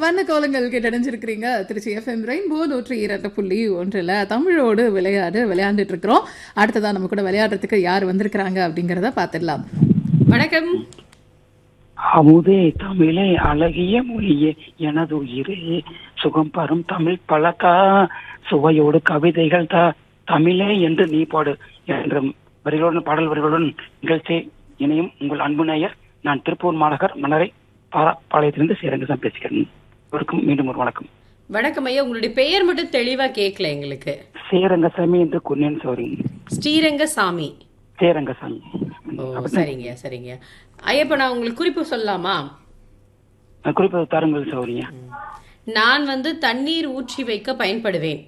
வண்ண கோலங்கள் கேட்டடைஞ்சிருக்கிறீங்க Trichy FM rainbow நூற்றி இரண்டு புள்ளி ஒன்றில் தமிழோடு விளையாடு விளையாண்டுட்டு இருக்கிறோம் அடுத்ததான் நம்ம கூட விளையாடுறதுக்கு யார் வந்திருக்கிறாங்க அப்படிங்கிறத பார்த்துடலாம் வணக்கம் அமுதே தமிழே அழகிய மொழியே எனது உயிரே சுகம் பரும் தமிழ் பழக்கா சுவையோடு கவிதைகள் தா தமிழே என்று நீ பாடு என்ற வரிகளுடன் பாடல் வரிகளுடன் நிகழ்ச்சி இணையும் உங்கள் அன்பு நேயர் நான் திருப்பூர் மாநகர் மன்னரை பாரா பாளையத்திலிருந்து சேரங்கதான் பேசுகிறேன் இவருக்கும் மீண்டும் ஒரு வணக்கம் வணக்கம் ஐயா உங்களுடைய பெயர் மட்டும் தெளிவா கேட்கல எங்களுக்கு சேரங்கசாமி என்று குன்னேன் சோரி ஸ்ரீரங்கசாமி சேரங்கசாமி ஓ சரிங்க சரிங்க ஐயா இப்ப நான் உங்களுக்கு குறிப்பு சொல்லலாமா குறிப்பது தாருங்கள் சௌரியா நான் வந்து தண்ணீர் ஊற்றி வைக்க பயன்படுவேன்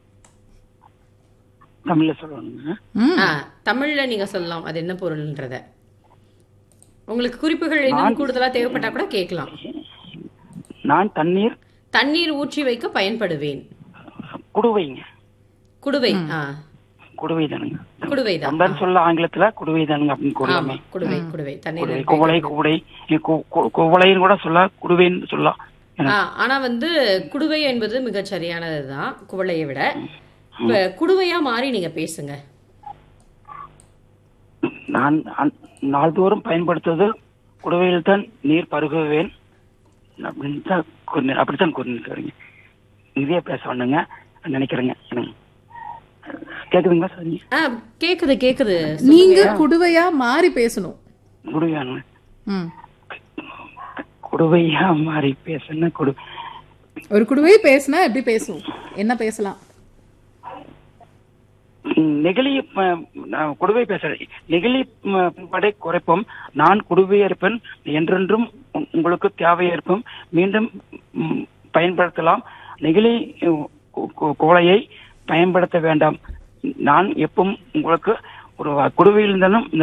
தமிழ்ல சொல்லணுங்க ம் ஆ, தமிழ்ல நீங்க சொல்லலாம் அது என்ன பொருள்ன்றத உங்களுக்கு குறிப்புகள் இன்னும் கூடுதலா தேவைப்பட்டா கூட கேட்கலாம் நான் தண்ணீர் தண்ணீர் ஊற்றி வைக்க பயன்படுவேன் குடுவைங்க குடுவை ஆ குடுவை தானுங்க குடுவைதான் தமிழ் சொல்ல ஆங்கிலத்துல குடுவை தானுங்க அப்படின்னு ஆமா கூறலாமே குடுவை குடுவை தண்ணீர் குடுவை குவளை குவடை இல்ல கு- கு- குவளைன்னு கூட சொல்ல குடுவைன்னு சொல்லலாம் ஆ, ஆனா வந்து குடுவை என்பது மிகச் சரியானதுதான் குவளையை விட இப்ப குடுவையா மாறி நீங்க பேசுங்க நான் அன்- நாள்தோறும் பயன்படுத்துவது குடுவையில் தான் நீர் பருகுவேன் அப்படின்னு தான் கூறினேன் அப்படித்தான் கூறினேன் இதே பேச வேண்டுங்க நினைக்கிறேங்க எனக்கு. கேக்குதுங்களா சரிங்க ஆ கேக்குது கேக்குது நீங்க குடுவையா மாறி பேசணும் குடுவையானுங்க ம் குடுவையா மாறி பேசுன குடு ஒரு குடுவை பேசினா எப்படி பேசுவோம் என்ன பேசலாம் ம், நெகிழி ப- நான் குடுவை பேசுறேன் நெகிழி ம், படை குறைப்போம் நான் குடுவை இருப்பேன் என்றென்றும் உ- உங்களுக்கு தேவை இருப்போம் மீண்டும் ம், பயன்படுத்தலாம் நெகிழி ம், கு- கு- குவளையை பயன்படுத்த வேண்டாம் நான் எப்பவும் உங்களுக்கு ஒரு குடுவையில் இருந்தாலும் இந்த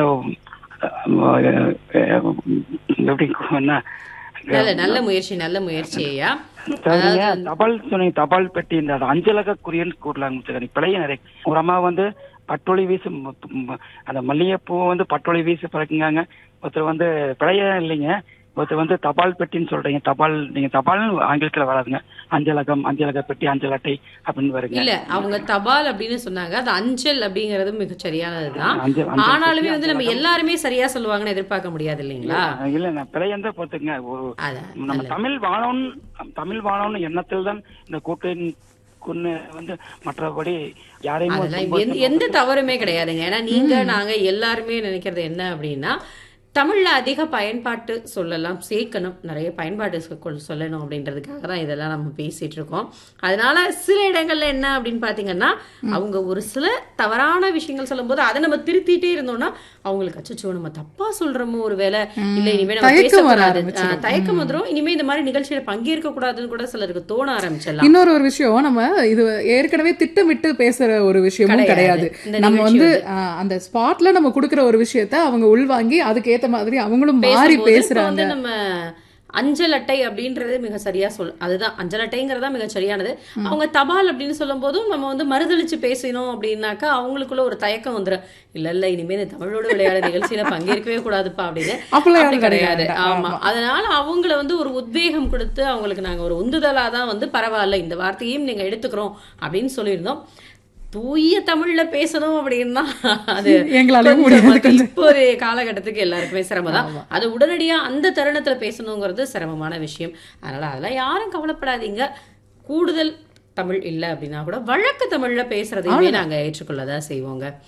அஹ், அஹ், எப்படி என்ன நல்ல நல்ல முயற்சி நல்ல முயற்சி ஐயா சரிங்க தபால் துணை தபால் பெட்டி இந்த அஞ்சலக குறியன்னு கூறலாங்க சரி பிழைய நிறைய ஒரு அம்மா வந்து பட்டொளி வீசு ம- ம- அந்த மல்லிகைப்பூ வந்து பட்டொளி வீசு பறக்குங்காங்க ஒருத்தர் வந்து பிழைய இல்லைங்க ஒருத்தர் வந்து தபால் பெட்டின்னு சொல்றீங்க தபால் நீங்க தபால் ஆங்கிலத்துல வராதுங்க அஞ்சலகம் அஞ்சலக பெட்டி அஞ்சல் அட்டை அப்படின்னு வருங்க இல்ல அவங்க தபால் அப்படின்னு சொன்னாங்க அது அஞ்சல் அப்படிங்கறது மிக சரியானதுதான் அஞ்சல் அஞ்சல் ஆனாலுமே வந்து நம்ம எல்லாருமே சரியா சொல்லுவாங்கன்னு எதிர்பார்க்க முடியாது இல்லைங்களா இல்ல நான் பிழையந்த பார்த்துங்க ஒரு அதான் நம்ம தமிழ் வாழணும் தமிழ் வாழணும் எண்ணத்தில் தான் இந்த கூட்டின் குன்னு வந்து மற்றபடி யாரையும் அதெல்லாம் எந்த- எந்த தவறுமே கிடையாதுங்க ஏன்னா நீங்க நாங்க எல்லாருமே நினைக்கிறது என்ன அப்படின்னா தமிழ்ல அதிக பயன்பாட்டு சொல்லலாம் சேர்க்கணும் நிறைய பயன்பாட்டு சொற்கள் சொல்லணும் அப்படின்றதுக்காக தான் இதெல்லாம் நம்ம பேசிட்டு இருக்கோம் அதனால சில இடங்கள்ல என்ன அப்படின்னு பாத்தீங்கன்னா அவங்க ஒரு சில தவறான விஷயங்கள் சொல்லும்போது அதை நம்ம திருத்திட்டே இருந்தோம்னா அவங்களுக்கு அச்சோ நம்ம தப்பா சொல்றோமோ ஒரு வேலை இல்ல இனிமே நம்ம தயக்கம் வர பேசக்கூடாது ஆரம்பிச்சிடும். ஆஹ், தயக்கம் வந்துரும் இனிமே இந்த மாதிரி நிகழ்ச்சியில பங்கேற்க கூடாதுன்னு கூட சிலருக்கு தோண ஆரம்பிச்சிடலாம் இன்னொரு ஒரு விஷயம் நம்ம இது ஏற்கனவே திட்டமிட்டு பேசுற ஒரு விஷயமும் கிடையாது. கிடையாது இந்த நம்ம நிகழ்ச்சி வந்து ஆ, அந்த ஸ்பாட்ல நம்ம கொடுக்கிற ஒரு விஷயத்த அவங்க உள்வாங்கி அதுக்கேத்த மாதிரி அவங்களும் மாறி பேசும்போது இப்ப பேசுறாங்க வந்து நம்ம அஞ்சல் அட்டை அப்படின்றது மிக சரியா சொல் அதுதான் அஞ்சல் அட்டைங்கிறதா மிக சரியானது அவங்க தபால் அப்படின்னு சொல்லும் போதும் நம்ம வந்து மறுதளிச்சு பேசணும் அப்படின்னாக்கா அவங்களுக்குள்ள ஒரு தயக்கம் வந்துரும் இல்ல இல்ல இனிமே இந்த தமிழோட விளையாட நிகழ்ச்சியில பங்கேற்கவே கூடாதுப்பா அப்படின்னு அப்பெல்லாம் அப்படி யாரும் கிடையாது கிடையாது. ஆமா அதனால அவங்கள வந்து ஒரு உத்வேகம் கொடுத்து அவங்களுக்கு நாங்க ஒரு உந்துதலா தான் வந்து பரவாயில்ல இந்த வார்த்தையும் நீங்க எடுத்துக்கிறோம் அப்படின்னு சொல்லியிருந்தோம் தூய தமிழ்ல பேசணும் அப்படின்னா அது எங்களாலயும் கொஞ்சம் முடியாது வந்து கொஞ்சம். இப்போ ஒரு காலகட்டத்துக்கு எல்லாருக்குமே சிரமம் தான் அது உடனடியா அந்த தருணத்துல பேசணுங்கிறது சிரமமான விஷயம் அதனால அதெல்லாம் யாரும் கவலைப்படாதீங்க கூடுதல் தமிழ் இல்ல அப்படின்னா கூட வழக்கு தமிழ்ல பேசுறதையுமே நாங்க ஏற்றுக்கொள்ளதான் செய்வோங்க